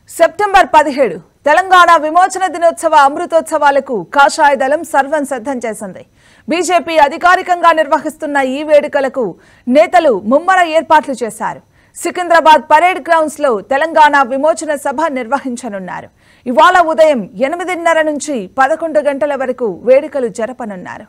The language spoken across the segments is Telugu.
సెప్టెంబర్ పదిహేడు తెలంగాణ విమోచన దినోత్సవ అమృతోత్సవాలకు కాషాయ దళం సర్వం సిద్ధం చేసింది బీజేపీ అధికారికంగా నిర్వహిస్తున్న ఈ వేడుకలకు నేతలు ముమ్మర ఏర్పాట్లు చేశారు సికింద్రాబాద్ పరేడ్ గ్రౌండ్స్ లో తెలంగాణ విమోచన సభ నిర్వహించనున్నారు ఇవాళ ఉదయం ఎనిమిదిన్నర నుంచి పదకొండు గంటల వరకు వేడుకలు జరపనున్నారు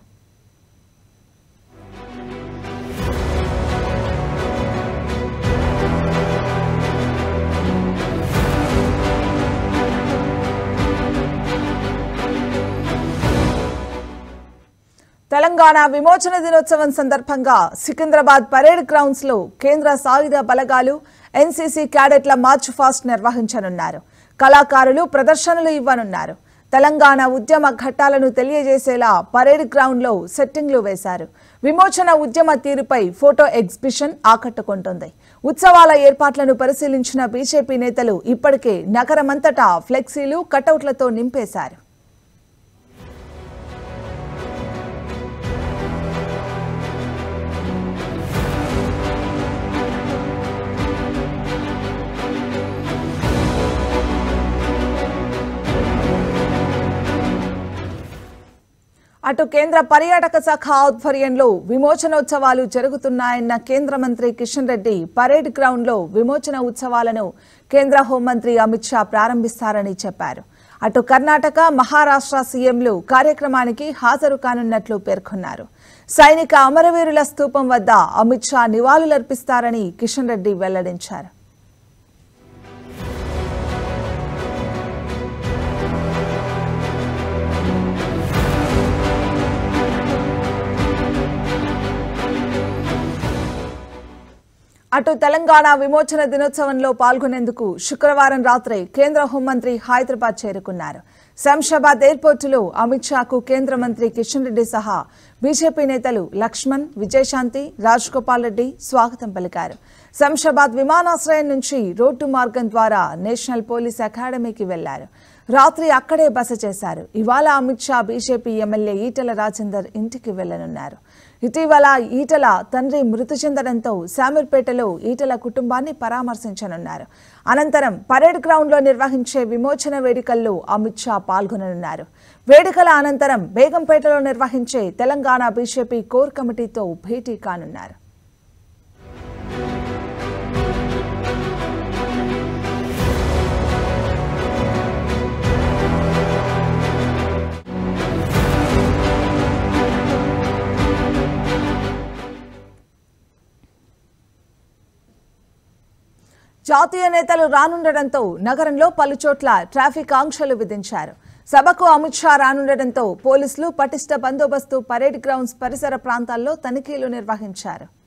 తెలంగాణ విమోచన దినోత్సవం సందర్భంగా సికింద్రాబాద్ పరేడ్ గ్రౌండ్స్ లో కేంద్ర సాయుధ బలగాలు ఎన్సీసీ క్యాడెట్ల మార్చ్ ఫాస్ట్ నిర్వహించనున్నారు కళాకారులు ప్రదర్శనలు ఇవ్వనున్నారు తెలంగాణ ఉద్యమ ఘట్టాలను తెలియజేసేలా పరేడ్ గ్రౌండ్ లో సెట్టింగ్లు వేశారు విమోచన ఉద్యమ తీరుపై ఫోటో ఎగ్జిబిషన్ ఆకట్టుకుంటుంది ఉత్సవాల ఏర్పాట్లను పరిశీలించిన బీజేపీ నేతలు ఇప్పటికే నగరమంతటా ఫ్లెక్సీలు కటౌట్లతో నింపేశారు అటు కేంద్ర పర్యాటక శాఖ ఆధ్వర్యంలో విమోచనోత్సవాలు జరుగుతున్నాయన్న కేంద్ర మంత్రి కిషన్ రెడ్డి పరేడ్ గ్రౌండ్ లో విమోచన ఉత్సవాలను కేంద్ర హోంమంత్రి అమిత్ షా ప్రారంభిస్తారని చెప్పారు అటు కర్ణాటక మహారాష్ట్ర సీఎంలు కార్యక్రమానికి హాజరు కానున్నట్లు పేర్కొన్నారు సైనిక అమరవీరుల స్తూపం వద్ద అమిత్ షా నివాళులర్పిస్తారని కిషన్ రెడ్డి వెల్లడించారు అటు తెలంగాణ విమోచన దినోత్సవంలో పాల్గొనేందుకు శుక్రవారం రాత్రి కేంద్ర హోంమంత్రి హైదరాబాద్ చేరుకున్నారు శంషాబాద్ ఎయిర్పోర్టులో అమిత్ షాకు కేంద్ర మంత్రి కిషన్ రెడ్డి సహా బీజేపీ నేతలు లక్ష్మణ్ విజయశాంతి రాజ్ గోపాల్ రెడ్డి స్వాగతం పలికారు శంషాబాద్ విమానాశ్రయం నుంచి రోడ్డు మార్గం ద్వారా నేషనల్ పోలీస్ అకాడమీకి వెళ్లారు రాత్రి అక్కడే బస చేశారు ఇవాళ అమిత్ షా బీజేపీ ఎమ్మెల్యే ఈటల రాజేందర్ ఇంటికి వెళ్లనున్నారు ఇటీవల ఈటల తండ్రి మృతి చెందడంతో శామీర్పేటలో ఈటల కుటుంబాన్ని పరామర్శించనున్నారు అనంతరం పరేడ్ గ్రౌండ్ లో నిర్వహించే విమోచన వేడుకల్లో అమిత్ షా పాల్గొననున్నారు వేడుకల అనంతరం బేగంపేటలో నిర్వహించే తెలంగాణ బీజేపీ కోర్ కమిటీతో భేటీ కానున్నారు జాతీయ నేతలు రానుండడంతో నగరంలో పలుచోట్ల ట్రాఫిక్ ఆంక్షలు విధించారు సభకు అమిత్ షా రానుండడంతో పోలీసులు పటిష్ట బందోబస్తు పరేడ్ గ్రౌండ్స్ పరిసర ప్రాంతాల్లో తనిఖీలు నిర్వహించారు